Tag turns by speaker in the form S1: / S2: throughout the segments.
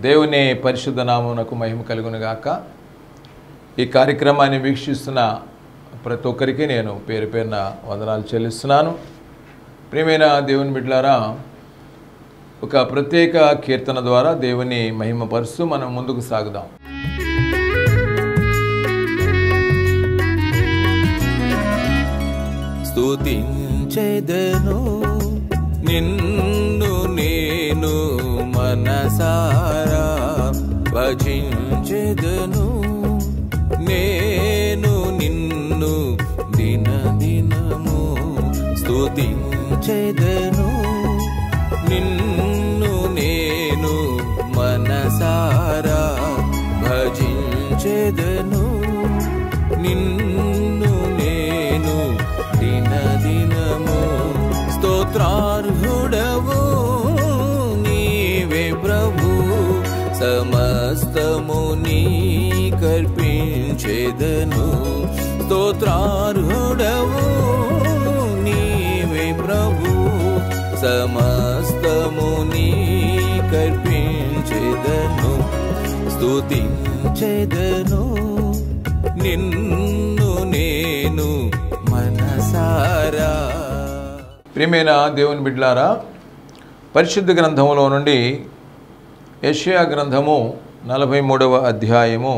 S1: దేవుని పరిశుద్ధ నామమునకు మహిమ కలుగును గాక ఈ కార్యక్రమాన్ని వీక్షిస్తున్న ప్రతి ఒక్కరికి నేను పేరు పేరున వందనాలు చెల్లిస్తున్నాను ప్రియమైన దేవుని బిడ్డలారా ఒక ప్రత్యేక కీర్తన ద్వారా దేవుని మహిమపరుస్తూ మనం ముందుకు సాగుదాం
S2: స్తుతించెదను నిన్ను నేను మనసారా భజించెదను నేను నిన్ను దిన దినము స్తుతించెదను నిన్ను నేను మనసారా భజించెదను నిన్ను నేను దిన దినము స్తోత్రార్హుడవు నీవే ప్రభు సమస్తము నీ కర్పించేదను స్తోత్రార్హుడవు నీవే ప్రభు సమస్తము నీ కర్పించేదను స్తుతించెదను నిన్ను నేను మనసారా
S1: ప్రియమైన దేవుని బిడ్డలారా పరిశుద్ధ గ్రంథములో నుండి యెషయా గ్రంథము నలభై మూడవ అధ్యాయము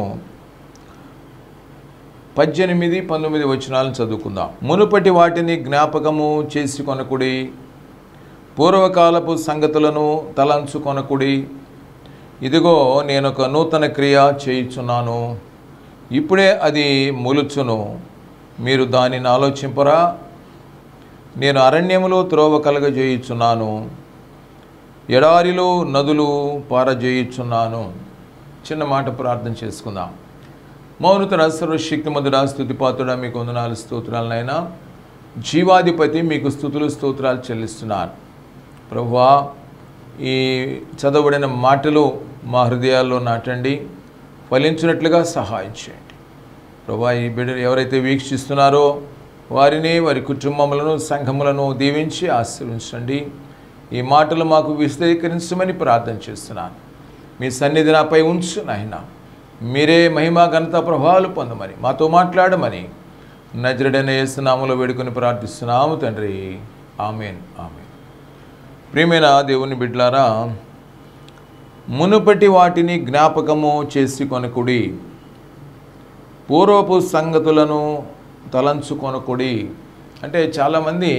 S1: పద్దెనిమిది పంతొమ్మిది వచనాలను చదువుకుందాం మునుపటి వాటిని జ్ఞాపకము చేసి కొనకుడి పూర్వకాలపు సంగతులను తలంచుకొనకుడి ఇదిగో నేను ఒక నూతన క్రియ చేయుచున్నాను ఇప్పుడే అది మొలుచును మీరు దానిని ఆలోచింపరా నేను అరణ్యములో త్రోవ కలగజేయుచున్నాను ఎడారిలో నదులు పారజేయుచున్నాను చిన్న మాట ప్రార్థన చేసుకుందాం మౌనతర సర్వశక్తి మధురా స్థుతిపాతుడా మీకు వందనాలు స్తోత్రాలనైనా జీవాధిపతి మీకు స్థుతులు స్తోత్రాలు చెల్లిస్తున్నాను ప్రభువా ఈ చదవబడిన మాటలు మా హృదయాల్లో నాటండి ఫలించినట్లుగా సహాయం చేయండి ప్రభా ఈ బిడ్డలు ఎవరైతే వీక్షిస్తున్నారో వారిని వారి కుటుంబములను సంఘములను దీవించి ఆశీర్వించండి ఈ మాటలు మాకు విశదీకరించమని ప్రార్థన చేస్తున్నాను మీ సన్నిధి నాపై ఉంచు నాయన మీరే మహిమా ఘనత ప్రభావాలు పొందమని మాతో మాట్లాడమని నజరుడైన యేసునామలో వేడుకొని ప్రార్థిస్తున్నాము తండ్రి ఆమెన్ ఆమెన్ ప్రియమైన దేవుని బిడ్లారా మునుపటి వాటిని జ్ఞాపకము చేసి కొనకుడి పూర్వపు సంగతులను తలంచుకొనకుడి అంటే చాలామంది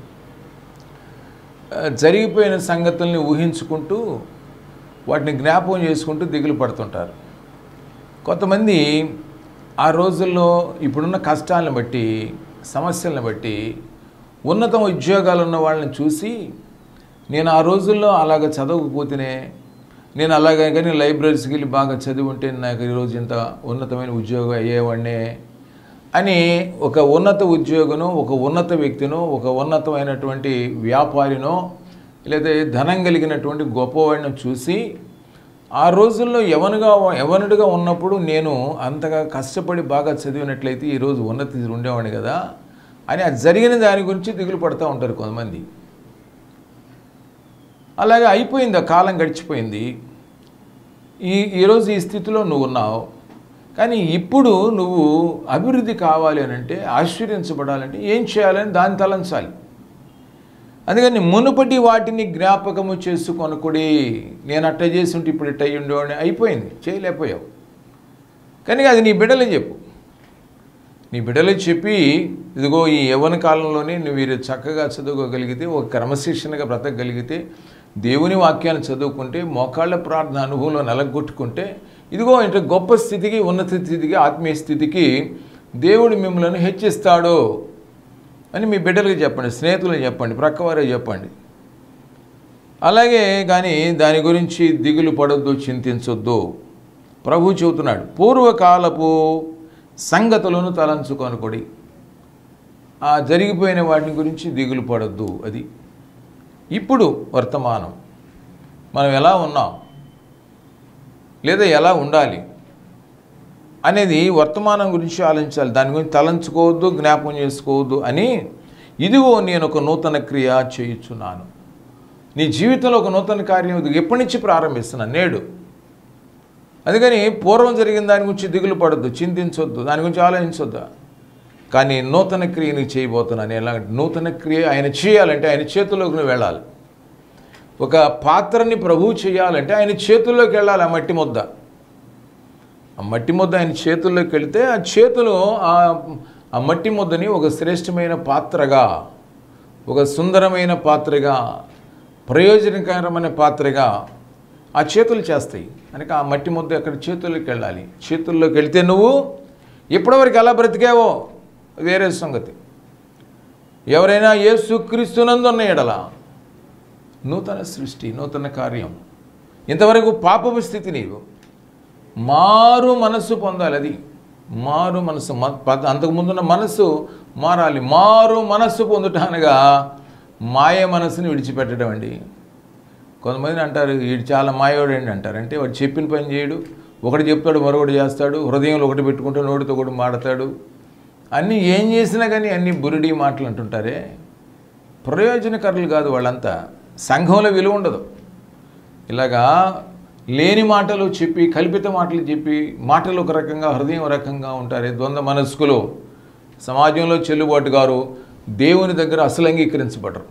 S1: ఆ, జరిగిపోయిన సంగతుల్ని ఊహించుకుంటూ వాటిని జ్ఞాపకం చేసుకుంటూ దిగులు పడుతుంటారు కొంతమంది ఆ రోజుల్లో ఇప్పుడున్న కష్టాలను బట్టి సమస్యలను బట్టి ఉన్నత ఉద్యోగాలు ఉన్న వాళ్ళని చూసి నేను ఆ రోజుల్లో అలాగ చదవకపోతేనే నేను అలాగే కానీ లైబ్రరీస్కి వెళ్ళి బాగా చదివి ఉంటే నాకు ఈరోజు ఇంత ఉన్నతమైన ఉద్యోగం అయ్యేవాడినే అని ఒక ఉన్నత ఉద్యోగను ఒక ఉన్నత వ్యక్తినో ఒక ఉన్నతమైనటువంటి వ్యాపారినో లేదా ధనం కలిగినటువంటి గొప్పవాడిని చూసి ఆ రోజుల్లో యవనుగా యవనుడిగా ఉన్నప్పుడు నేను అంతగా కష్టపడి బాగా చదివినట్లయితే ఈరోజు ఉన్నతి ఉండేవాడిని కదా అని అది జరిగిన దాని గురించి దిగులు పడుతూ ఉంటారు కొంతమంది అలాగే అయిపోయింది ఆ కాలం గడిచిపోయింది ఈ ఈరోజు ఈ స్థితిలో నువ్వు ఉన్నావు కానీ ఇప్పుడు నువ్వు అభివృద్ధి కావాలి అని అంటే ఆశ్చర్యించబడాలంటే ఏం చేయాలని దాన్ని తలంచాలి అందుకని మునుపటి వాటిని జ్ఞాపకము చేసుకొనకుడి నేను అట్ట చేసి ఉంటే ఇప్పుడు ఇట్ట అయ్యి ఉండేవాడిని అయిపోయింది చేయలేకపోయావు కనుక అది నీ బిడ్డలే చెప్పు నీ బిడ్డలకు చెప్పి ఇదిగో ఈ యవ్వన కాలంలోనే నువ్వు వీరు చక్కగా చదువుకోగలిగితే ఒక క్రమశిక్షణగా బ్రతకగలిగితే దేవుని వాక్యాన్ని చదువుకుంటే మోకాళ్ళ ప్రార్థన అనుభవంలో నెలగొట్టుకుంటే ఇదిగో ఇంత గొప్ప స్థితికి ఉన్నత స్థితికి ఆత్మీయ స్థితికి దేవుడు మిమ్మల్ని హెచ్చిస్తాడు అని మీ బిడ్డలకు చెప్పండి స్నేహితులకు చెప్పండి ప్రక్కవారికి చెప్పండి అలాగే కానీ దాని గురించి దిగులు పడొద్దు చింతించొద్దు ప్రభు చెబుతున్నాడు పూర్వకాలపు సంగతులను తలంచుకొనుకొడి ఆ జరిగిపోయిన వాటిని గురించి దిగులు పడొద్దు అది ఇప్పుడు వర్తమానం మనం ఎలా ఉన్నాం లేదా ఎలా ఉండాలి అనేది వర్తమానం గురించి ఆలోచించాలి దాని గురించి తలంచుకోవద్దు జ్ఞాపకం చేసుకోవద్దు అని ఇదిగో నేను ఒక నూతన క్రియ చేయుచున్నాను నీ జీవితంలో ఒక నూతన కార్యం ఇది ఎప్పటి నుంచి ప్రారంభిస్తున్నాను నేడు అందుకని పూర్వం జరిగిన దాని గురించి దిగులు పడద్దు చింతించొద్దు దాని గురించి ఆలోచించొద్దు కానీ నూతన క్రియని చేయబోతున్నాను ఎలా నూతన క్రియ ఆయన చేయాలంటే ఆయన చేతుల్లోకి నువ్వు వెళ్ళాలి ఒక పాత్రని ప్రభువు చేయాలంటే ఆయన చేతుల్లోకి వెళ్ళాలి ఆ మట్టి ముద్ద ఆ మట్టి ముద్ద ఆయన చేతుల్లోకి వెళితే ఆ చేతులు ఆ ఆ మట్టి ముద్దని ఒక శ్రేష్టమైన పాత్రగా ఒక సుందరమైన పాత్రగా ప్రయోజనకరమైన పాత్రగా ఆ చేతులు చేస్తాయి కనుక ఆ మట్టి ముద్ద అక్కడ చేతుల్లోకి వెళ్ళాలి చేతుల్లోకి వెళ్తే నువ్వు ఇప్పటివరకు ఎలా బ్రతికావో వేరే సంగతి ఎవరైనా యేసు క్రీస్తునందున్న ఎడల నూతన సృష్టి నూతన కార్యం ఇంతవరకు పాపపు స్థితి నీవు మారు మనస్సు పొందాలి అది మారు మనసు మ- ప- అంతకుముందున్న మనస్సు మారాలి మారు మనస్సు పొందుట అనగా మాయ మనస్సుని విడిచిపెట్టడం అండి కొంతమంది అంటారు వీడు చాలా మాయోడండి అంటారు అంటే వాడు చెప్పిన పని చేయడు ఒకటి చెప్తాడు మరొకటి చేస్తాడు హృదయంలో ఒకటి పెట్టుకుంటూ నోటితో ఒకటి మాడతాడు అన్నీ ఏం చేసినా కానీ అన్ని బురిడి మాటలు అంటుంటారే ప్రయోజనకరులు కాదు వాళ్ళంతా సంఘంలో విలువ ఉండదు ఇలాగా లేని మాటలు చెప్పి కల్పిత మాటలు చెప్పి మాటలు ఒక రకంగా హృదయం ఒక రకంగా ఉంటారే ద్వంద్వ మనస్కులు సమాజంలో చెల్లుబాటు గారు దేవుని దగ్గర అసలు అంగీకరించబడరు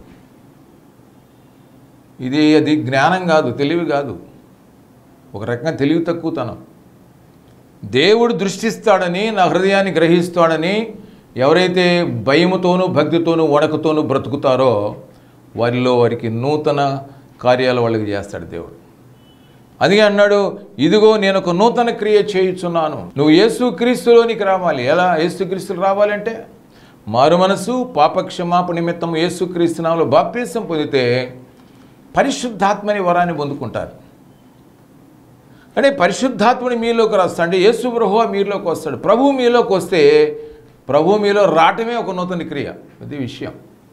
S1: ఇది అది జ్ఞానం కాదు తెలివి కాదు ఒక రకంగా తెలివి తక్కువతనం దేవుడు దృష్టిస్తాడని నా హృదయాన్ని గ్రహిస్తాడని ఎవరైతే భయముతోనూ భక్తితోనూ వణకుతోనూ బ్రతుకుతారో వారిలో వారికి నూతన కార్యాలు వాళ్ళకి చేస్తాడు దేవుడు అందుకే అన్నాడు ఇదిగో నేను ఒక నూతన క్రియ చేయుచున్నాను నువ్వు యేసు క్రీస్తులోనికి రావాలి ఎలా యేసు క్రీస్తులు రావాలంటే మారు మనసు పాపక్షమాప నిమిత్తం యేసు క్రీస్తునామలో బాప్తీసం పొందితే పరిశుద్ధాత్మని వరాన్ని పొందుకుంటారు అంటే పరిశుద్ధాత్ముని మీలోకి రాస్తాడు అంటే యేసు ప్రభు మీలోకి వస్తాడు ప్రభు మీలోకి వస్తే ప్రభు మీలో రావటమే ఒక నూతన క్రియ ఇది విషయం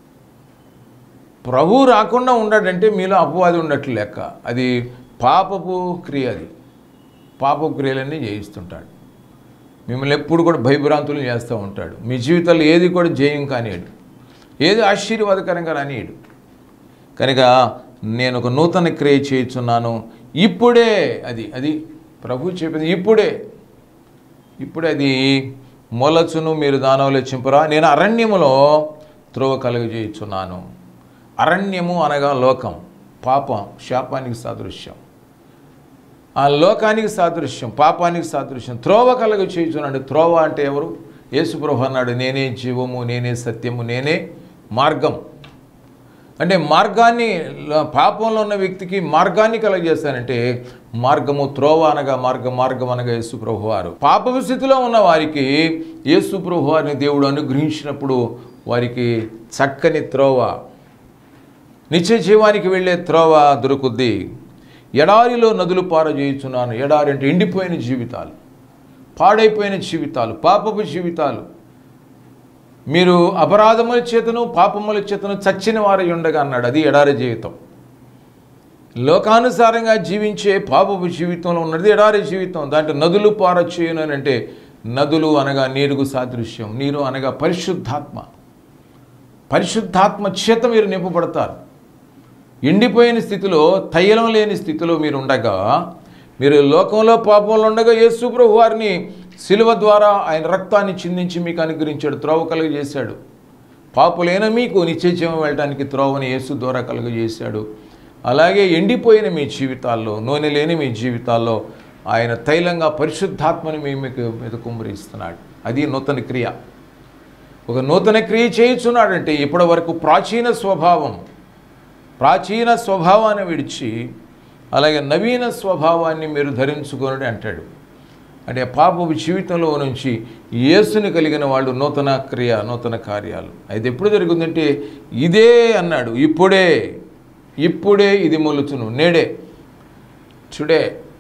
S1: ప్రభు రాకుండా ఉన్నాడంటే మీలో అపవాది ఉన్నట్లు లెక్క అది పాపపు క్రియ అది పాపపు క్రియలన్నీ చేయిస్తుంటాడు మిమ్మల్ని ఎప్పుడు కూడా భయభ్రాంతులు చేస్తూ ఉంటాడు మీ జీవితంలో ఏది కూడా జయం కానియడు ఏది ఆశీర్వాదకరంగా రానియడు కనుక నేను ఒక నూతన క్రియ చేయుచున్నాను ఇప్పుడే అది అది ప్రభు చెప్పింది ఇప్పుడే ఇప్పుడే అది మొలచును మీరు దానవులు చింపురా నేను అరణ్యములో త్రోవ కలుగజేయుచున్నాను అరణ్యము అనగా లోకం పాపం శాపానికి సాదృశ్యం ఆ లోకానికి సాదృశ్యం పాపానికి సాదృశ్యం త్రోవ కలగ చేయుచున్నాడు త్రోవ అంటే ఎవరు యేసుప్రభు అన్నాడు నేనే జీవము నేనే సత్యము నేనే మార్గం అంటే మార్గాన్ని ల- పాపంలో ఉన్న వ్యక్తికి మార్గాన్ని కలగజేస్తానంటే మార్గము త్రోవ అనగా మార్గం మార్గం అనగా యేసు ప్రభు వారు పాపపు స్థితిలో ఉన్న వారికి యేసు ప్రభు వారిని దేవుడు అనుగ్రహించినప్పుడు వారికి చక్కని త్రోవ నిత్య జీవానికి వెళ్ళే త్రోవ దొరుకుద్ది ఎడారిలో నదులు పారజేయుచున్నాను ఎడారి అంటే ఎండిపోయిన జీవితాలు పాడైపోయిన జీవితాలు పాపపు జీవితాలు మీరు అపరాధముల చేతను పాపముల చేతను చచ్చిన వారై ఉండగా అన్నాడు అది ఎడారి జీవితం లోకానుసారంగా జీవించే పాపపు జీవితంలో ఉన్నది ఎడారి జీవితం దాంట్లో నదులు పారచేయను అని అంటే నదులు అనగా నీరుకు సాదృశ్యం నీరు అనగా పరిశుద్ధాత్మ పరిశుద్ధాత్మ చేత మీరు నింపబడతారు ఎండిపోయిన స్థితిలో తైలం లేని స్థితిలో మీరు ఉండగా మీరు లోకంలో పాపంలో ఉండగా యేసు ప్రభు వారిని శిలువ ద్వారా ఆయన రక్తాన్ని చిందించి మీకు అనుగ్రహించాడు త్రోవ కలుగజేశాడు పాపులైన మీకు నిత్యజీవం వెళ్ళడానికి త్రోవని యేసు ద్వారా కలుగజేశాడు అలాగే ఎండిపోయిన మీ జీవితాల్లో నూనె లేని మీ జీవితాల్లో ఆయన తైలంగా పరిశుద్ధాత్మని మీ మీకు మీద కుమ్మరిస్తున్నాడు అది నూతన క్రియ ఒక నూతన క్రియ చేయుచున్నాడంటే ఇప్పటి వరకు ప్రాచీన స్వభావం ప్రాచీన స్వభావాన్ని విడిచి అలాగే నవీన స్వభావాన్ని మీరు ధరించుకోనని అంటాడు అంటే పాపపు జీవితంలో నుంచి యేసుని కలిగిన వాళ్ళు నూతన క్రియ నూతన కార్యాలు అయితే ఎప్పుడు జరుగుతుందంటే ఇదే అన్నాడు ఇప్పుడే ఇప్పుడే ఇది మొలుచును నేడే చుడే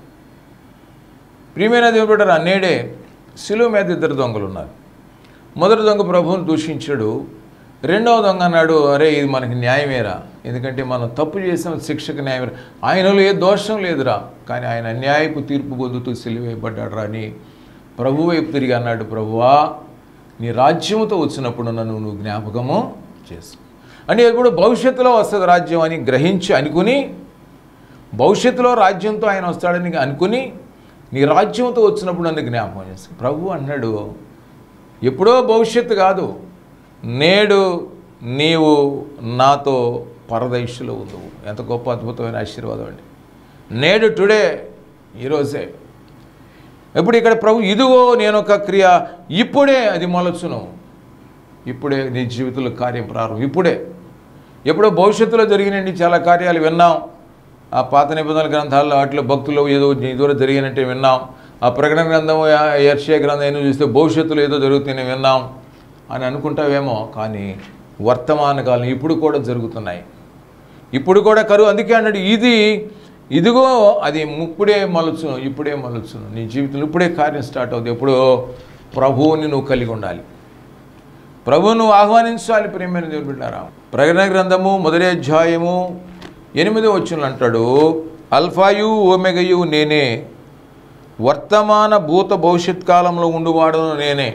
S1: ప్రియమైన దేవుడు నేడే శిలువ మీద ఇద్దరు దొంగలు ఉన్నారు మొదటి దొంగ ప్రభువుని దూషించాడు రెండవ దొంగ అన్నాడు అరే ఇది మనకి న్యాయమేరా ఎందుకంటే మనం తప్పు చేసాం శిక్షకు న్యాయమేరా ఆయనలో ఏ దోషం లేదురా కానీ ఆయన న్యాయపు తీర్పు పొందుతూ సిలువేయబడ్డాడు రా అని ప్రభు వైపు తిరిగి అన్నాడు ప్రభువా నీ రాజ్యముతో వచ్చినప్పుడు నన్ను నువ్వు జ్ఞాపకము చేసు అంటే ఇప్పుడు భవిష్యత్తులో వస్తుంది రాజ్యం అని గ్రహించి అనుకుని భవిష్యత్తులో రాజ్యంతో ఆయన వస్తాడని అనుకుని నీ రాజ్యంతో వచ్చినప్పుడు నన్ను జ్ఞాపకం చేసి ప్రభు అన్నాడు ఎప్పుడో భవిష్యత్తు కాదు నేడు నీవు నాతో పరదైష్యులో ఉందవు ఎంత గొప్ప అద్భుతమైన ఆశీర్వాదం అండి నేడు టుడే ఈరోజే ఇప్పుడు ఇక్కడ ప్రభు ఇదిగో నేను ఒక క్రియ ఇప్పుడే అది మొలచును ఇప్పుడే నీ జీవితంలో కార్యం ప్రారంభం ఇప్పుడే ఎప్పుడో భవిష్యత్తులో జరిగినండి చాలా కార్యాలు విన్నాం ఆ పాత నిబంధనల గ్రంథాల్లో వాటిలో భక్తులు ఏదో ఇదివర జరిగినట్టే విన్నాం ఆ ప్రకటన గ్రంథం యర్షయ గ్రంథం ఏదో చూస్తే భవిష్యత్తులో ఏదో జరుగుతుందని విన్నాం అని అనుకుంటావేమో కానీ వర్తమాన కాలం ఇప్పుడు కూడా జరుగుతున్నాయి ఇప్పుడు కూడా కరువు అందుకే అన్నాడు ఇది ఇదిగో అది ఇప్పుడే మలుచును ఇప్పుడే మలుచును నీ జీవితంలో ఇప్పుడే కార్యం స్టార్ట్ అవుతుంది ఎప్పుడో ప్రభువుని నువ్వు కలిగి ఉండాలి ప్రభువును ఆహ్వానించాలి ప్రేమైన దేవుడు బిడ్డారా ప్రకటన గ్రంథము మొదటి అధ్యాయము ఎనిమిదో వచ్చిన అంటాడు అల్ఫాయు ఓమెగయు నేనే వర్తమాన భూత భవిష్యత్ కాలంలో ఉండువాడను నేనే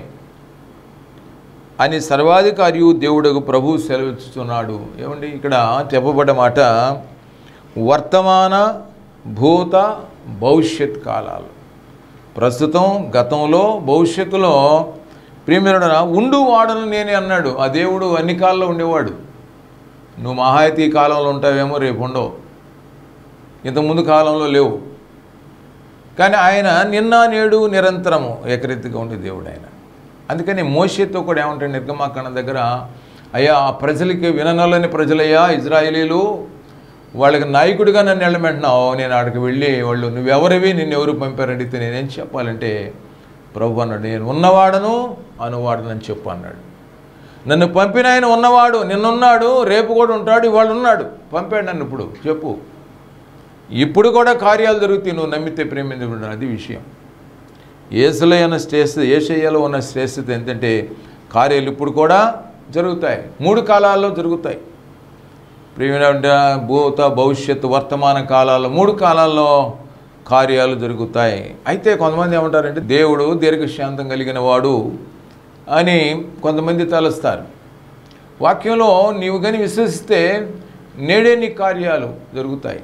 S1: అని సర్వాధికారియు దేవుడకు ప్రభు సెలవిస్తున్నాడు ఏమండి ఇక్కడ చెప్పబడ్డ మాట వర్తమాన భూత భవిష్యత్ కాలాలు ప్రస్తుతం గతంలో భవిష్యత్తులో ప్రియమైన ఉండు వాడను నేనే అన్నాడు ఆ దేవుడు అన్ని కాలంలో ఉండేవాడు నువ్వు మహాయతీ కాలంలో ఉంటావేమో రేపు ఉండవు ఇంతకుముందు కాలంలో లేవు కానీ ఆయన నిన్న నేడు నిరంతరము ఏకరీతిగా ఉండే దేవుడు ఆయన అందుకని మోషేతో కూడా ఏమంటాడు నిర్గమాకాండం దగ్గర అయ్యా ఆ ప్రజలకి విననలని ప్రజలయ్యా ఇజ్రాయేలీలు వాళ్ళకి నాయకుడిగా నన్ను వెళ్ళమంటున్నావు నేను ఆడికి వెళ్ళి వాళ్ళు నువ్వెవరివి నిన్ను ఎవరు పంపారు అడిగితే నేనేం చెప్పాలంటే ప్రభు అన్నాడు నేను ఉన్నవాడను అనువాడనని చెప్పు అన్నాడు నన్ను పంపిన ఆయన ఉన్నవాడు నిన్నున్నాడు రేపు కూడా ఉంటాడు ఇవాళ ఉన్నాడు పంపాడు నన్ను ఇప్పుడు చెప్పు ఇప్పుడు కూడా కార్యాలు జరుగుతాయి నువ్వు నమ్మితే ప్రేమించబడిన అది విషయం ఏసులో ఉన్న శ్రేష్ఠత ఏషయ్యలో ఉన్న శ్రేష్ఠత ఏంటంటే కార్యాలు ఇప్పుడు కూడా జరుగుతాయి మూడు కాలాల్లో జరుగుతాయి ప్రియమైన భూత భవిష్యత్తు వర్తమాన కాలాల్లో మూడు కాలాల్లో కార్యాలు జరుగుతాయి అయితే కొంతమంది ఏమంటారంటే దేవుడు దీర్ఘశాంతం కలిగిన వాడు అని కొంతమంది తలుస్తారు వాక్యంలో నీవు కానీ విశ్వసిస్తే నేడే నీ కార్యాలు జరుగుతాయి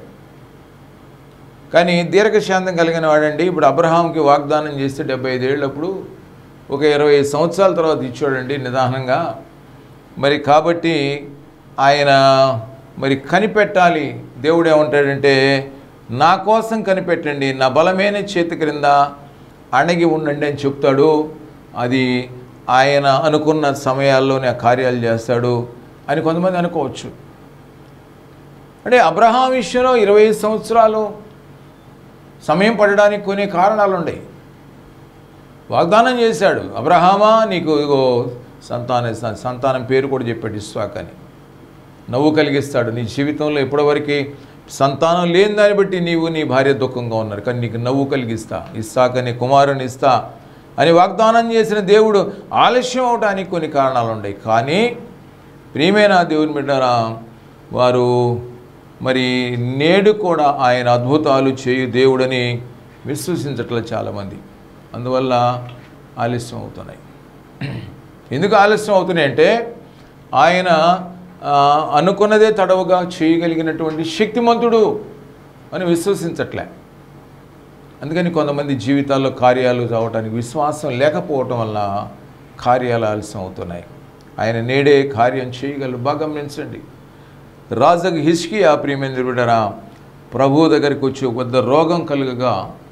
S1: కానీ దీర్ఘశాంతం కలిగిన వాడండి ఇప్పుడు అబ్రహాంకి వాగ్దానం చేస్తే డెబ్బై ఐదేళ్ళప్పుడు ఒక ఇరవై ఐదు సంవత్సరాల తర్వాత ఇచ్చాడండి నిదానంగా మరి కాబట్టి ఆయన మరి కనిపెట్టాలి దేవుడు ఏమంటాడంటే నా కోసం కనిపెట్టండి నా బలమైన చేతి క్రింద అణగి ఉండండి అని చెప్తాడు అది ఆయన అనుకున్న సమయాల్లోనే ఆ కార్యాలు చేస్తాడు అని కొంతమంది అనుకోవచ్చు అంటే అబ్రహాం విషయంలో ఇరవై ఐదు సంవత్సరాలు సమయం పడడానికి కొన్ని కారణాలు ఉన్నాయి వాగ్దానం చేశాడు అబ్రహామా నీకు ఇగో సంతాన సంతానం పేరు కూడా చెప్పాడు ఇస్వాక్ అని నవ్వు కలిగిస్తాడు నీ జీవితంలో ఇప్పటివరకు సంతానం లేని దాన్ని బట్టి నీవు నీ భార్య దుఃఖంగా ఉన్నారు కానీ నీకు నవ్వు కలిగిస్తా ఇస్సాక్ అనే కుమారుని ఇస్తా అని వాగ్దానం చేసిన దేవుడు ఆలస్యం అవడానికి కొన్ని కారణాలు ఉన్నాయి కానీ ప్రియమైన దేవుని బిడ్డారా వారు మరి నేడు కూడా ఆయన అద్భుతాలు చేయు దేవుడని విశ్వసించట్లే చాలామంది అందువల్ల ఆలస్యం అవుతున్నాయి ఎందుకు ఆలస్యం అవుతున్నాయి అంటే ఆయన ఆ, అనుకున్నదే తడవుగా చేయగలిగినటువంటి శక్తిమంతుడు అని విశ్వసించట్లే అందుకని కొంతమంది జీవితాల్లో కార్యాలు రావడానికి విశ్వాసం లేకపోవటం వల్ల కార్యాలు ఆలస్యం అవుతున్నాయి ఆయన నేడే కార్యం చేయగలరు బాగా గమనించండి రాజుకు హిస్కియా ప్రియమైన బిడ్డరా ప్రభు దగ్గరికి వచ్చి ఒక పెద్ద రోగం కలుగగా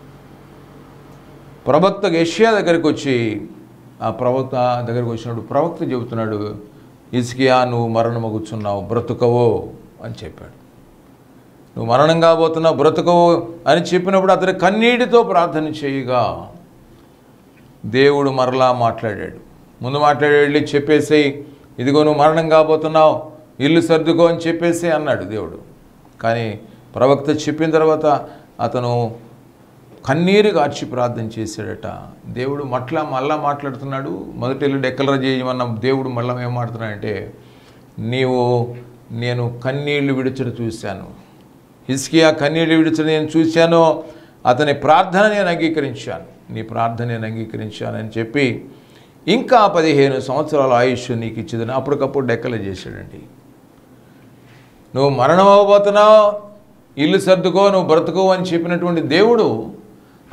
S1: ప్రవక్త యష్యా దగ్గరికి వచ్చి ఆ ప్రవక్త దగ్గరికి వచ్చినప్పుడు ప్రవక్త చెబుతున్నాడు ఇస్కియా నువ్వు మరణమగుచున్నావు బ్రతుకవో అని చెప్పాడు నువ్వు మరణం కాబోతున్నావు బ్రతుకవు అని చెప్పినప్పుడు అతడు కన్నీటితో ప్రార్థన చేయగా దేవుడు మరలా మాట్లాడాడు ముందు మాట్లాడి వెళ్ళి చెప్పేసేయి ఇదిగో నువ్వు మరణం కాబోతున్నావు ఇల్లు సర్దుకో అని చెప్పేసి అన్నాడు దేవుడు కానీ ప్రవక్త చెప్పిన తర్వాత అతను కన్నీరు గార్చి ప్రార్థన చేశాడట దేవుడు మట్లా మళ్ళా మాట్లాడుతున్నాడు మొదటి ఇల్లు డెక్కలరా చేయమన్న దేవుడు మళ్ళా ఏం మాట్లాడుతున్నాడంటే నీవు నేను కన్నీళ్లు విడిచడం చూశాను హిస్కియా కన్నీళ్లు విడిచడం నేను చూశాను అతని ప్రార్థన నేను అంగీకరించాను నీ ప్రార్థన నేను అంగీకరించాను అని చెప్పి ఇంకా పదిహేను సంవత్సరాల ఆయుష్ నీకు ఇచ్చేదని అప్పటికప్పుడు డెక్కలు చేశాడండి నువ్వు మరణం అవ్వబోతున్నావు ఇల్లు సర్దుకో నువ్వు బ్రతుకో అని చెప్పినటువంటి దేవుడు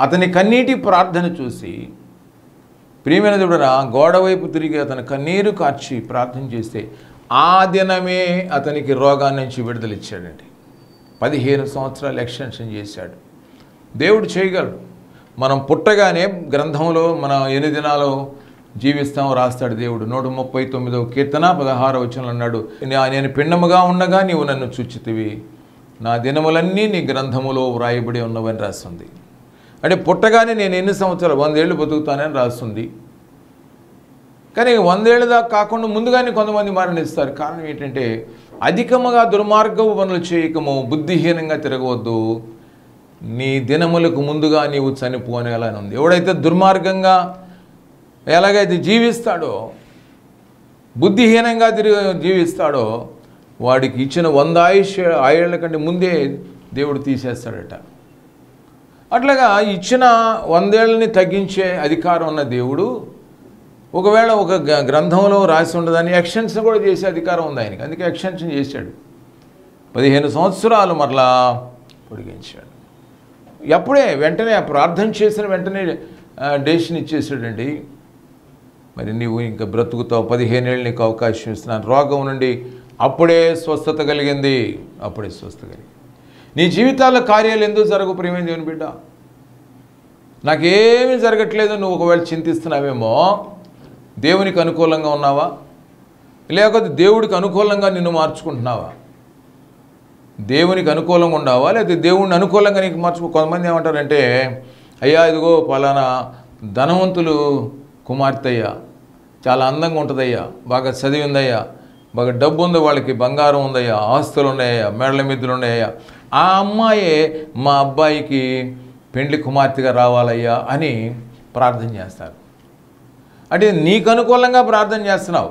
S1: అతని కన్నీటి ప్రార్థన చూసి ప్రియమైన దేవుడన గోడ వైపు తిరిగి అతను కన్నీరు కార్చి ప్రార్థన చేస్తే ఆ దినమే అతనికి రోగాన్ని నుంచి విడుదల ఇచ్చాడండి పదిహేను సంవత్సరాలు ఎక్స్టెన్షన్ చేశాడు దేవుడు చేయగలడు మనం పుట్టగానే గ్రంథంలో మన ఎన్ని దినాలు జీవిస్తాం రాస్తాడు దేవుడు నూట ముప్పై తొమ్మిదవ కీర్తన పదహార వచనంలో అన్నాడు "నా- నేను పిండముగా ఉండగా నీవు నన్ను చూచితివి నా దినములన్నీ నీ గ్రంథములో వ్రాయబడి ఉన్నవని రాస్తుంది అంటే పుట్టగానే నేను ఎన్ని సంవత్సరాలు వందేళ్ళు బతుకుతానని రాస్తుంది కానీ వందేళ్ళ దాకా కాకుండా ముందుగానే కొంతమంది మరణిస్తారు కారణం ఏంటంటే అధికముగా దుర్మార్గపు పనులు చేయకము బుద్ధిహీనంగా తిరగవద్దు నీ దినములకు ముందుగా నీవు చనిపోనేలా ఉంది ఎవడైతే దుర్మార్గంగా ఎలాగైతే జీవిస్తాడో బుద్ధిహీనంగా తిరిగి జీవిస్తాడో వాడికి ఇచ్చిన వంద ఆయుష్ ఆయేళ్ల కంటే ముందే దేవుడు తీసేస్తాడట అట్లాగా ఇచ్చిన వందేళ్ళని తగ్గించే అధికారం ఉన్న దేవుడు ఒకవేళ ఒక గ- గ్రంథంలో రాసి ఉండదని ఎక్స్టెన్షన్ కూడా చేసే అధికారం ఉంది ఆయనకి అందుకే ఎక్స్టెన్షన్ చేశాడు పదిహేను సంవత్సరాలు మరలా పొడిగించాడు ఎప్పుడే వెంటనే ఆ ప్రార్థన చేసిన వెంటనే డెసిషన్ ఇచ్చేసాడండి మరి నీవు ఇంకా బ్రతుకుతావు పదిహేనేళ్ళు నీకు అవకాశం ఇస్తున్నాను రోగం నుండి అప్పుడే స్వస్థత కలిగింది అప్పుడే స్వస్థత కలిగింది నీ జీవితాల్లో కార్యాలు ఎందుకు జరగవు ప్రేమే దేవుని బిడ్డ నాకేమీ జరగట్లేదు నువ్వు ఒకవేళ చింతిస్తున్నావేమో దేవునికి అనుకూలంగా ఉన్నావా లేకపోతే దేవుడికి అనుకూలంగా నిన్ను మార్చుకుంటున్నావా దేవునికి అనుకూలంగా ఉండావా లేకపోతే దేవుడిని అనుకూలంగా నీకు మార్చుకో కొంతమంది ఏమంటారంటే అయ్యా ఇదిగో పలానా ధనవంతులు కుమార్తె అయ్యా చాలా అందంగా ఉంటుందయ్యా బాగా చదివిందయ్యా బాగా డబ్బు ఉంది వాళ్ళకి బంగారం ఉందయ్యా ఆస్తులు ఉన్నాయా మేడల మిద్దులు ఉన్నాయా ఆ అమ్మాయే మా అబ్బాయికి పెండ్లి కుమార్తెగా రావాలయ్యా అని ప్రార్థన చేస్తారు అంటే నీకు అనుకూలంగా ప్రార్థన చేస్తున్నావు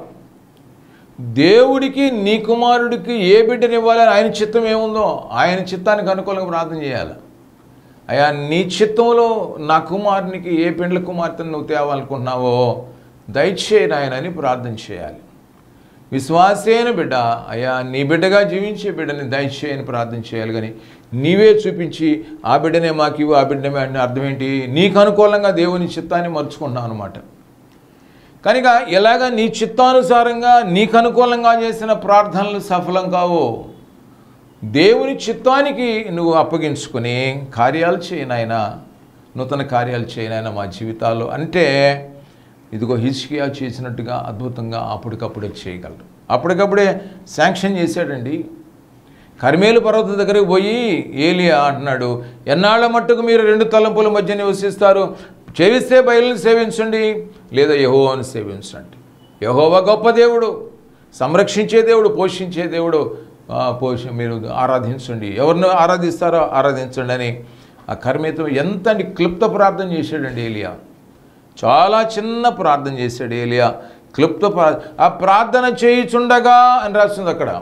S1: దేవుడికి నీ కుమారుడికి ఏ బిడ్డని ఇవ్వాలని ఆయన చిత్తం ఏముందో ఆయన చిత్తానికి అనుకూలంగా ప్రార్థన చేయాలి అయ్యా నీ చిత్తంలో నా కుమారునికి ఏ పెండ్ల కుమార్తెను నువ్వు తేవాలనుకుంటున్నావో దయచేయి నాయనని ప్రార్థన చేయాలి విశ్వాసేన బిడ్డ అయ్యా నీ బిడ్డగా జీవించే బిడ్డని దయచేయని ప్రార్థన చేయాలి కానీ నీవే చూపించి ఆ బిడ్డనే మాకు ఇవ్వు ఆ బిడ్డనే అంటే అర్థం ఏంటి నీకు అనుకూలంగా దేవుని చిత్తాన్ని మర్చుకుంటున్నావు అనమాట కనుక ఎలాగ నీ చిత్తానుసారంగా నీకు అనుకూలంగా చేసిన ప్రార్థనలు సఫలం కావు దేవుని చిత్తానికి నువ్వు అప్పగించుకుని కార్యాలు చేయనాయన నూతన కార్యాలు చేయనాయన మా జీవితాల్లో అంటే ఇదిగో హిస్కియా చేసినట్టుగా అద్భుతంగా అప్పటికప్పుడే చేయగలరు అప్పటికప్పుడే శాంక్షన్ చేశాడండి కర్మేలు పర్వతం దగ్గరికి పోయి ఏలియా అంటున్నాడు ఎన్నాళ్ళ మట్టుకు మీరు రెండు తలంపుల మధ్య నివసిస్తారు చేవిస్తే బయలుని సేవించండి లేదా యహోవాను సేవించండి యహోవా గొప్ప దేవుడు సంరక్షించే దేవుడు పోషించే దేవుడు ఆ, పోష మీరు ఆరాధించండి ఎవరిని ఆరాధిస్తారో ఆరాధించండి అని ఆ కర్మేతో ఎంత క్లుప్త ప్రార్థన చేశాడండి ఏలియా చాలా చిన్న ప్రార్థన చేశాడు ఏలియా క్లుప్త ప్రా- ఆ ప్రార్థన చేయుచుండగా అని రాస్తుంది అక్కడ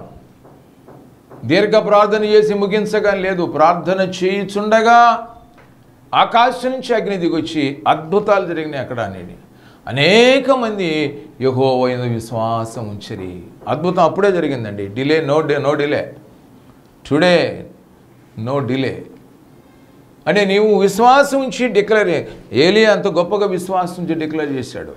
S1: దీర్ఘ ప్రార్థన చేసి ముగించగా లేదు ప్రార్థన చేయుచుండగా ఆకాశం నుంచి అగ్ని దిగొచ్చి అద్భుతాలు జరిగినాయి అక్కడ అనేది అనేక మంది యహోవైన విశ్వాసం ఉంచరి అద్భుతం అప్పుడే జరిగిందండి delay no day no delay today no delay అంటే నీవు విశ్వాసం ఉంచి డిక్లేర్ ఏలియా అంత గొప్పగా విశ్వాసం ఉంచి డిక్లేర్ చేశాడు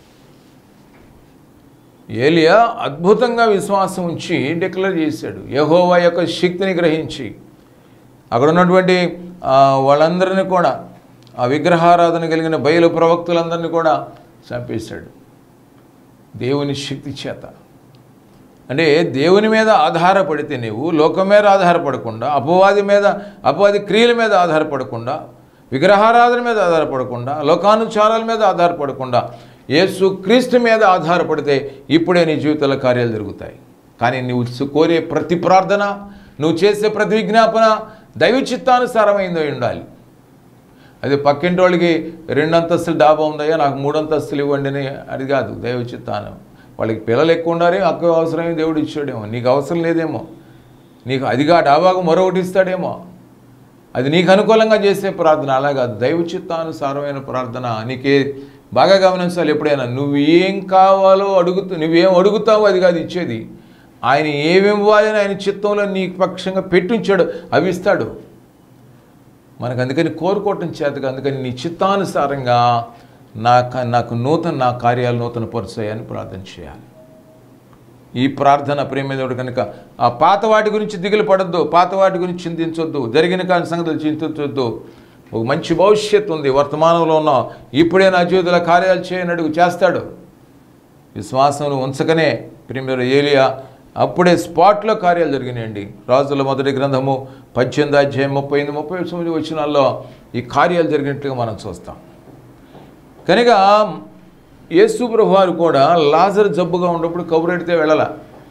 S1: ఏలియా అద్భుతంగా విశ్వాసం ఉంచి డిక్లేర్ చేశాడు యహోవా యొక్క శక్తిని గ్రహించి అక్కడ ఉన్నటువంటి ఆ, వాళ్ళందరినీ కూడా ఆ విగ్రహారాధన కలిగిన బయలు ప్రవక్తులందరినీ కూడా చంపేశాడు దేవుని శక్తి చేత అంటే దేవుని మీద ఆధారపడితే నీవు లోకం మీద ఆధారపడకుండా అపవాది మీద అపవాది క్రియల మీద ఆధారపడకుండా విగ్రహారాధన మీద ఆధారపడకుండా లోకానుచారాల మీద ఆధారపడకుండా యేసు క్రీస్తు మీద ఆధారపడితే ఇప్పుడే నీ జీవితంలో కార్యాలు జరుగుతాయి కానీ నువ్వు కోరే ప్రతి ప్రార్థన నువ్వు చేసే ప్రతి విజ్ఞాపన దైవ చిత్తానుసారమైందో ఉండాలి అది పక్కింటి వాళ్ళకి రెండు అంతస్తులు డాబా ఉందయ్యా నాకు మూడు అంతస్తులు ఇవ్వండి అని అది కాదు దైవ చిత్తానం వాళ్ళకి పిల్లలు ఎక్కువ ఉండాలి అక్కువ అవసరమే దేవుడు ఇచ్చాడేమో నీకు అవసరం లేదేమో నీకు అదిగా డాబాకు మరొకటి ఇస్తాడేమో అది నీకు అనుకూలంగా చేసే ప్రార్థన అలాగా దైవ చిత్తానుసారమైన ప్రార్థన నీకే బాగా గమనించాలి ఎప్పుడైనా నువ్వు ఏం కావాలో అడుగుతూ నువ్వేం అడుగుతావో అది కాదు ఇచ్చేది ఆయన ఏమి ఇవ్వాలని ఆయన చిత్తంలో నీ పక్షంగా పెట్టుంచాడు అవి ఇస్తాడు మనకు అందుకని కోరుకోవటం చేతగా అందుకని నీ చిత్తానుసారంగా నా క- నాకు నూతన నా కార్యాలు నూతన పరుస్తాయని ప్రార్థన చేయాలి ఈ ప్రార్థన ప్రేమదేవుడు కనుక ఆ పాత వాటి గురించి దిగులు పడద్దు పాత వాటి గురించి చింతించొద్దు జరిగిన కాని సంగతులు చింతించొద్దు ఒక మంచి భవిష్యత్తు ఉంది వర్తమానంలో ఉన్న ఇప్పుడే నా జీవితంలో కార్యాలు చేయని అడుగు చేస్తాడు విశ్వాసం ఉంచకనే ప్రేమదేవుడు ఏలియా అప్పుడే స్పాట్లో కార్యాలు జరిగినాయండి రాజుల మొదటి గ్రంథము పద్దెనిమిది అధ్యాయం ముప్పై ఎనిమిది ముప్పై తొమ్మిది వచ్చినాల్లో ఈ కార్యాలు జరిగినట్లుగా మనం చూస్తాం కనుక యేసు ప్రభు వారు కూడా లాజర్ జబ్బుగా ఉన్నప్పుడు కబురెడితే వెళ్ళాల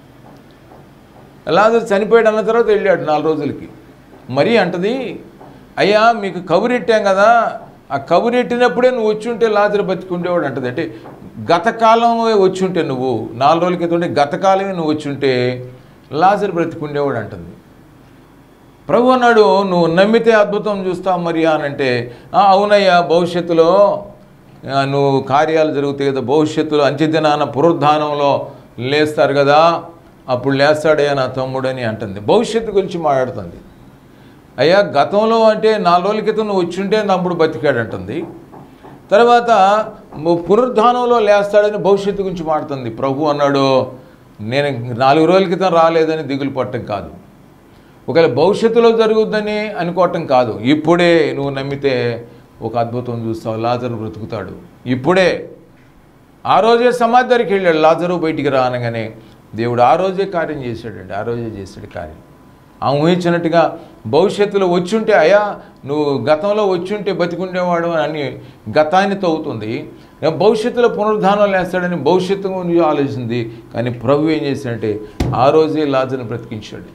S1: లాజర్ చనిపోయాడు అన్న తర్వాత వెళ్ళాడు నాలుగు రోజులకి మరీ అంటది అయ్యా మీకు కబురెట్టాం కదా ఆ కబురెట్టినప్పుడే నువ్వు వచ్చి ఉంటే లాజర్ బతికుండేవాడు అంటది అంటే గతకాలం వచ్చి ఉంటే నువ్వు నాలుగు రోజుల క్రితం ఉంటే గతకాలమే నువ్వు వచ్చి ఉంటే లాజర్ బ్రతికుండేవాడు అంటుంది ప్రభు అన్నాడు నువ్వు నమ్మితే అద్భుతం చూస్తావు మరి అని అంటే "ఆ, అవునయ్యా భవిష్యత్తులో ఆ, నువ్వు కార్యాలు జరుగుతాయి కదా భవిష్యత్తులో అంత్యదినాన పునరుద్ధానంలో లేస్తారు కదా అప్పుడు లేస్తాడయ్యా నా తమ్ముడని అంటుంది భవిష్యత్తు గురించి మాట్లాడుతుంది అయ్యా గతంలో అంటే నాలుగు రోజుల క్రితం నువ్వు వచ్చుంటే నమ్ముడు బతికాడంటుంది తర్వాత ము- పునరుద్ధానంలో లేస్తాడని భవిష్యత్తు గురించి మాడుతుంది ప్రభు అన్నాడు నేను నాలుగు రోజుల క్రితం రాలేదని దిగులు పట్టం కాదు ఒకవేళ భవిష్యత్తులో జరుగుద్దని అనుకోవటం కాదు ఇప్పుడే నువ్వు నమ్మితే ఒక అద్భుతం చూస్తావు లాజరు బ్రతుకుతాడు ఇప్పుడే ఆ రోజే సమాధి దగ్గరికి వెళ్ళాడు లాజరు బయటికి రానగానే దేవుడు ఆ రోజే కార్యం చేశాడండి ఆ రోజే చేశాడు కార్యం ఆ ఊహించినట్టుగా భవిష్యత్తులో వచ్చుంటే అయ్యా నువ్వు గతంలో వచ్చుంటే బతికుండేవాడు అని గతాన్ని తవ్వుతుంది భవిష్యత్తులో పునరుద్ధానం లేస్తాడని భవిష్యత్తు గురించి ఆలోచించింది కానీ ప్రభు ఏం చేశాడంటే ఆ రోజే లాజర్ని బ్రతికించాడు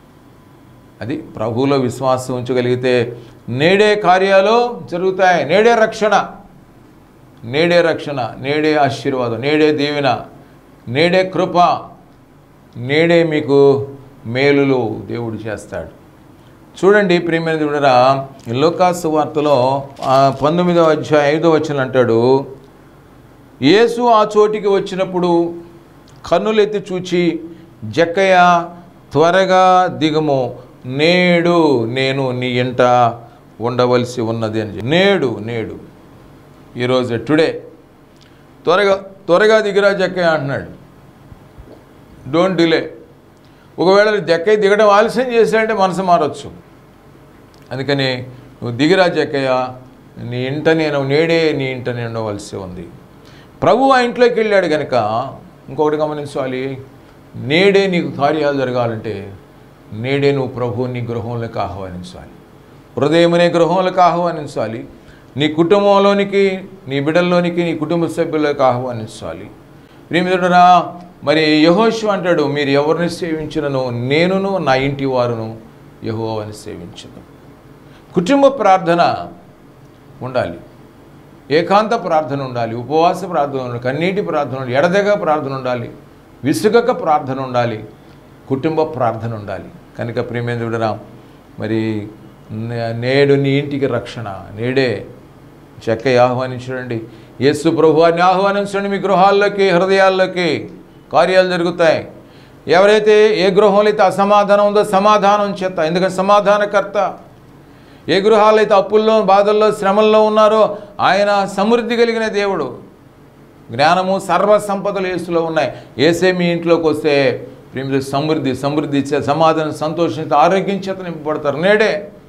S1: అది ప్రభువులో విశ్వాసం ఉంచగలిగితే నేడే కార్యాలు జరుగుతాయి నేడే రక్షణ నేడే రక్షణ నేడే ఆశీర్వాదం నేడే దీవెన నేడే కృప నేడే మీకు మేలులు దేవుడు చేస్తాడు చూడండి ప్రియమైన దేవుడరా లోకాసు వార్తలో ఆ, పంతొమ్మిదవ అధ్యాయం ఐదో వచ్చిన అంటాడు యేసు ఆ చోటికి వచ్చినప్పుడు కన్నులెత్తి చూచి జక్కయ్య త్వరగా దిగము నేడు నేను నీ ఇంట ఉండవలసి ఉన్నది అని చెప్పి. నేడు నేడు ఈరోజు టుడే త్వరగా త్వరగా దిగిరా జక్కయ్య అంటున్నాడు డోంట్ డిలే ఒకవేళ జక్కయ్య దిగడం ఆలస్యం చేశాడంటే మనసు మారచ్చు అందుకని నువ్వు దిగిరా జక్కయ్య నీ ఇంట నేను నేడే నీ ఇంట నేను ఉండవలసి ఉంది ప్రభు ఆ ఇంట్లోకి వెళ్ళాడు కనుక ఇంకొకటి గమనించాలి నేడే నీకు కార్యాలు జరగాలంటే నేడే నువ్వు ప్రభు నీ గృహంలోకి ఆహ్వానించాలి హృదయమనే గృహంలోకి ఆహ్వానించాలి నీ కుటుంబంలోనికి నీ బిడ్డల్లోనికి నీ కుటుంబ సభ్యులకు ఆహ్వానించాలి ప్రియమిత్రుడరా మరి యహోషు అంటాడు మీరు ఎవరిని సేవించినను నేనును నా ఇంటి వారును యహోవని సేవించను కుటుంబ ప్రార్థన ఉండాలి ఏకాంత ప్రార్థన ఉండాలి ఉపవాస ప్రార్థన ఉండాలి కన్నీటి ప్రార్థన ఉండాలి ఎడదెగ ప్రార్థన ఉండాలి విసుగక ప్రార్థన ఉండాలి కుటుంబ ప్రార్థన ఉండాలి కనుక ప్రేమేంద్రుడరా మరి నే- నేడు నీ ఇంటికి రక్షణ నేడే చెక్క ఆహ్వానించండి యేసు ప్రభువాన్ని ఆహ్వానించండి మీ గృహాల్లోకి హృదయాల్లోకి కార్యాలు జరుగుతాయి ఎవరైతే ఏ గృహంలో అయితే అసమాధానం ఉందో సమాధానం చేత ఎందుకంటే సమాధానకర్త ఏ గృహాలు అయితే అప్పుల్లో బాధల్లో శ్రమల్లో ఉన్నారో ఆయన సమృద్ధి కలిగిన దేవుడు జ్ఞానము సర్వ సంపదలు యేసులో ఉన్నాయి ఏసే మీ ఇంట్లోకి వస్తే ప్రేమ సమృద్ధి సమృద్ధి ఇచ్చే సమాధానం సంతోషించి ఆరోగ్యం చేత నింపబడతారు నేడే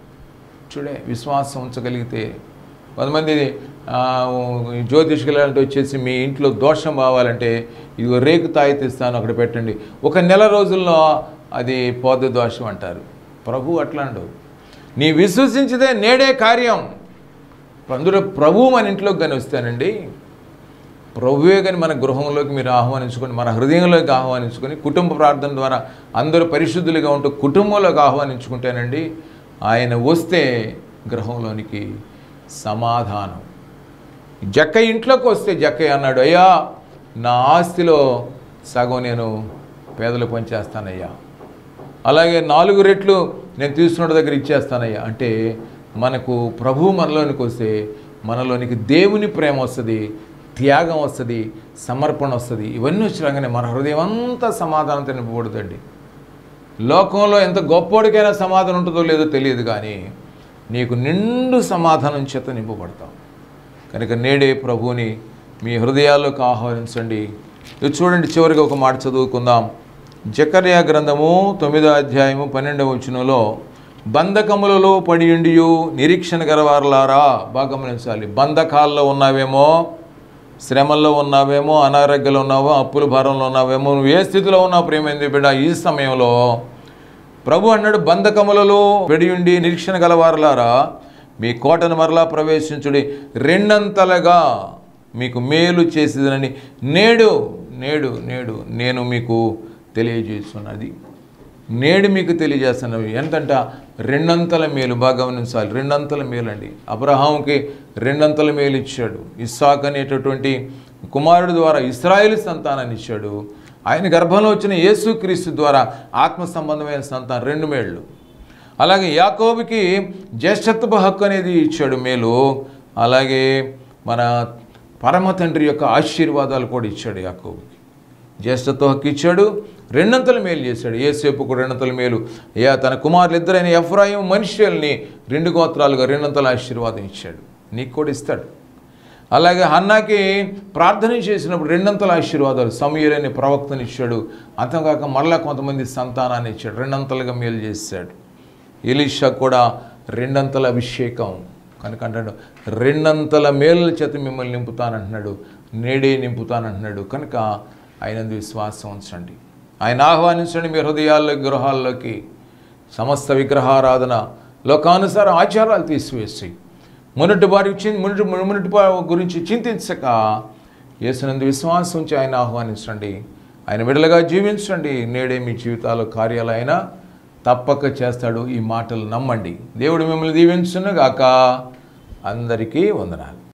S1: చూడే విశ్వాసం ఉంచగలిగితే కొంతమంది ఆ, ఈ జ్యోతిష్కులంటే వచ్చేసి మీ ఇంట్లో దోషం కావాలంటే ఇదిగో రేకు తాయితిస్తాను అక్కడ పెట్టండి ఒక నెల రోజుల్లో అది పోద దోషం అంటారు ప్రభు అట్లాండు నీ విశ్వసించితే నేడే కార్యం అందులో ప్రభు మన ఇంట్లోకి కానీ వస్తానండి ప్రభువే కానీ మన గృహంలోకి మీరు ఆహ్వానించుకొని మన హృదయంలోకి ఆహ్వానించుకొని కుటుంబ ప్రార్థన ద్వారా అందరూ పరిశుద్ధులుగా ఉంటూ కుటుంబంలోకి ఆహ్వానించుకుంటానండి ఆయన వస్తే గృహంలోనికి సమాధానం జక్క ఇంట్లోకి వస్తే జక్కయ్య అన్నాడు అయ్యా నా ఆస్తిలో సగం నేను పేదలు పంచేస్తానయ్యా అలాగే నాలుగు రెట్లు నేను తీసుకున్న దగ్గర ఇచ్చేస్తానయ్యా అంటే మనకు ప్రభు మనలోనికి వస్తే మనలోనికి దేవుని ప్రేమ వస్తుంది త్యాగం వస్తుంది సమర్పణ వస్తుంది ఇవన్నీ వచ్చినాగానే మన హృదయం అంతా సమాధానంతో నింపబడుతుంది లోకంలో ఎంత గొప్పోడికైనా సమాధానం ఉంటుందో లేదో తెలియదు కానీ నీకు నిండు సమాధానం చేత నింపబడతావు కనుక నేడే ప్రభువుని మీ హృదయాల్లోకి ఆహ్వానించండి ఇది చూడండి చివరిగా ఒక మాట చదువుకుందాం జకర్యా గ్రంథము తొమ్మిదో అధ్యాయము పన్నెండవ వచనంలో బంధకములలో పడియుండియు నిరీక్షణ గలవారులారా బాగా గమనించాలి బంధకాల్లో ఉన్నావేమో శ్రమల్లో ఉన్నావేమో అనారోగ్యంలో ఉన్నావో అప్పుల భారంలో ఉన్నావేమో నువ్వు ఏ స్థితిలో ఉన్నావు ప్రేమైంది బిడ్డ ఈ సమయంలో ప్రభు అన్నాడు బంధకములలో వెడియుండి నిరీక్షణ గలవారులారా మీ కోటను మరలా ప్రవేశించుడి రెండంతలుగా మీకు మేలు చేసేదనని నేడు నేడు నేడు నేను మీకు తెలియజేస్తున్నది నేడు మీకు తెలియజేస్తున్నవి ఎంతంట రెండంతల మేలు బాగా గమనించాలి రెండంతల మేలు అండి అబ్రహాంకి రెండంతల మేలు ఇచ్చాడు ఇస్సాక్ అనేటటువంటి కుమారుడు ద్వారా ఇస్రాయేల్ సంతానాన్ని ఇచ్చాడు ఆయన గర్భంలో వచ్చిన యేసుక్రీస్తు ద్వారా ఆత్మ సంబంధమైన సంతానం రెండు మేళ్ళు అలాగే యాకోబుకి జ్యేష్ఠత్వ హక్కు అనేది ఇచ్చాడు మేలు అలాగే మన పరమ తండ్రి యొక్క ఆశీర్వాదాలు కూడా ఇచ్చాడు యాకోబుకి జ్యేష్ఠత్వ హక్కు ఇచ్చాడు రెండంతల మేలు చేశాడు ఏసేపుకు రెండంతల మేలు అయ్యా తన కుమారులు ఇద్దరైన ఎఫ్రాయిం మనుష్యుల్ని రెండు గోత్రాలుగా రెండంతల ఆశీర్వాదం ఇచ్చాడు నీకు కూడా ఇస్తాడు అలాగే హన్నాకి ప్రార్థన చేసినప్పుడు రెండంతల ఆశీర్వాదాలు సమీరని ప్రవక్తని ఇచ్చాడు అంతేకాక మరలా కొంతమంది సంతానాన్ని ఇచ్చాడు రెండంతలుగా మేలు చేశాడు ఎలీషా కూడా రెండంతల అభిషేకం కనుక అంటాడు రెండంతల మేలుల చేత మిమ్మల్ని నింపుతానంటున్నాడు నేడే నింపుతానంటున్నాడు కనుక ఆయన విశ్వాసం ఉంచండి ఆయన ఆహ్వానించండి మీ హృదయాల్లోకి గృహాల్లోకి సమస్త విగ్రహారాధన లోకానుసార ఆచారాలు తీసివేసి మునుటి వారి చి- మునుటి మునుటి వారి గురించి చింతించక యేసునందు విశ్వాసం ఉంచి ఆయన ఆహ్వానించండి ఆయన విడలుగా జీవించండి నేడే మీ జీవితాల్లో కార్యాలు ఆయన తప్పక చేస్తాడు ఈ మాటలు నమ్మండి దేవుడు మిమ్మల్ని దీవించును గాక అందరికీ వందనాలు